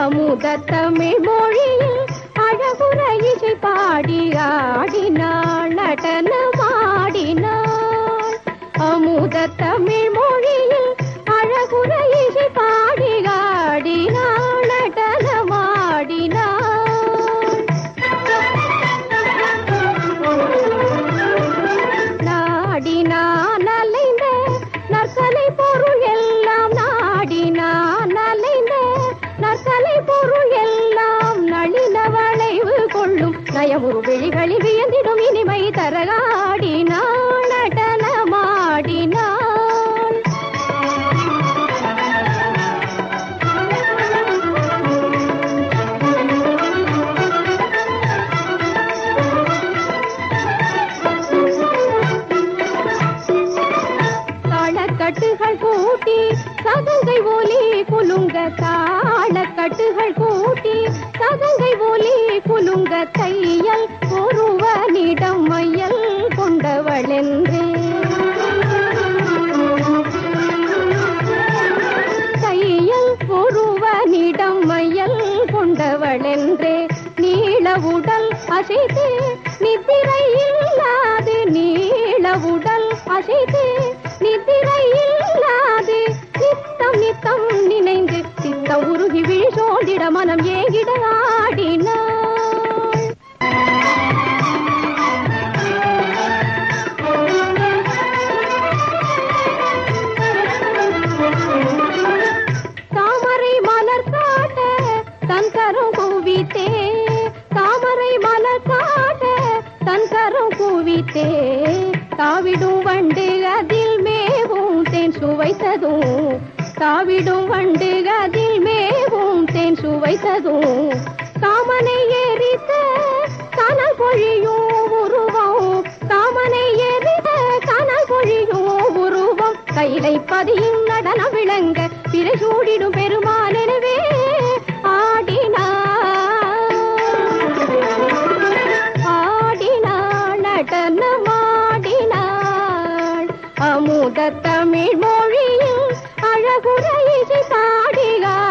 அமுத தமிழ் மொழியில் அழகுற இசை பாடி ஆடினாள் நடனமாடினாள் அமுத தமிழ் மொழியில் அழகுற இசை பாடி ஆடினாள் நடனமாடினாள் நாடினான் அலைந்த நற்கலை பொருள் எல்லாம் நாடினான் அலைந்த நற்கலை பொருள் எல்லாம் நளின வளைவு கொள்ளும் நயமுறு விழிகளில் வியந்திடும் இனிமை தரகாடினாள் நடனமாடினாள் தாளக்கட்டுகள் கூட்டி சதங்கை ஒலி குலுங்க தாளக்கட்டுகள் கூட்டி சதங்கை ஒலி குலுங்க தையல் ஒருவனிடம் மையல் கொண்டவளென்றே தையல் ஒருவனிடம் மையல் கொண்டவளென்றே நீள உடல் அசைத்து நித்திரை இல்லாது நீள உடல் அசைத்து நித்திரை இல்லாது நித்தம் நித்தம் நினைந்து சித்தம் உருகி விழி சோதிட மனம் ஏகிட ஆடினாள் தாமரை மலர் காட்ட தன் கரம் குவித்தே தாமரை மலர் காட்ட தன் கரம் குவித்தே தாவிடும் வண்டு அதில் மேவும் தேன் சுவைத்ததும் தாவிடும் வண்டு அதில் மேவும் தேன் சுவைத்ததும் காமனை எரித்த கனல் பொழியும் உருவம் காமனை எரித்த கனல் பொழியும் உருவம் கையிலை பதியும் நடனம் விளங்க பிறை சூடிடும் பெருமாள் எனவே ஆடினாள் ஆடினாள் நடனமாடினாள் அமுத தமிழ் மொழியில் அழகுற இசை பாடினாள்